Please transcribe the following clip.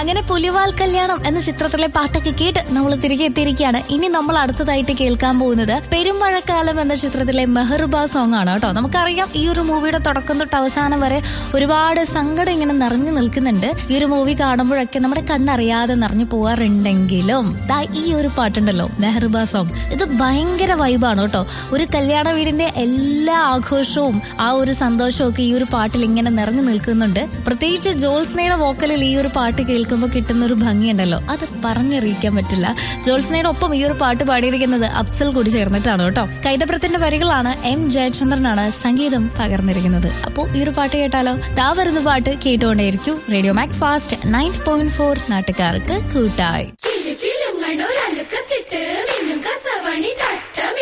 അങ്ങനെ പുലിവാൽ കല്യാണം എന്ന ചിത്രത്തിലെ പാട്ടൊക്കെ കേട്ട് നമ്മൾ തിരികെ എത്തിയിരിക്കുകയാണ് ഇനി നമ്മൾ അടുത്തതായിട്ട് കേൾക്കാൻ പോകുന്നത് പെരുമഴക്കാലം എന്ന ചിത്രത്തിലെ മെഹർബ സോങ് ആണ് കേട്ടോ നമുക്കറിയാം ഈ ഒരു മൂവിയുടെ തുടക്കം തൊട്ട് അവസാനം വരെ ഒരുപാട് സങ്കടം ഇങ്ങനെ നിറഞ്ഞു നിൽക്കുന്നുണ്ട് ഈ ഒരു മൂവി കാണുമ്പോഴൊക്കെ നമ്മുടെ കണ്ണറിയാതെ നിറഞ്ഞു പോവാറുണ്ടെങ്കിലും ദാ ഈ ഒരു പാട്ടുണ്ടല്ലോ മെഹർബ സോങ് ഇത് ഭയങ്കര വൈബാണ് കേട്ടോ ഒരു കല്യാണ വീടിന്റെ എല്ലാ ആഘോഷവും ആ ഒരു സന്തോഷവും ഒക്കെ ഈ ഒരു പാട്ടിൽ ഇങ്ങനെ നിറഞ്ഞു നിൽക്കുന്നുണ്ട് പ്രത്യേകിച്ച് ജോത്സ്നയുടെ വോക്കലിൽ ഈ ഒരു പാട്ട് കേൾക്കുമ്പോൾ കിട്ടുന്ന ഒരു ഭംഗിയുണ്ടല്ലോ അത് പറഞ്ഞറിയിക്കാൻ പറ്റില്ല ജോത്സ്നയുടെ ഒപ്പം ഈ ഒരു പാട്ട് പാടിയിരിക്കുന്നത് അഫ്സൽ കൂടി ചേർന്നിട്ടാണ് കേട്ടോ കൈതപ്രത്തിന്റെ വരികളാണ് എം ജയചന്ദ്രനാണ് സംഗീതം പകർന്നിരിക്കുന്നത് അപ്പോൾ ഈ ഒരു പാട്ട് കേട്ടാലോ ദാ വരുന്ന പാട്ട് കേട്ടുകൊണ്ടേയിരിക്കും radio Macfast nine point four നാട്ടുകാർക്ക് കൂട്ടായി കിലുകിലുങ്ങണൊരലുക്കത്തിട്ട് മിന്നും കസവണി തട്ട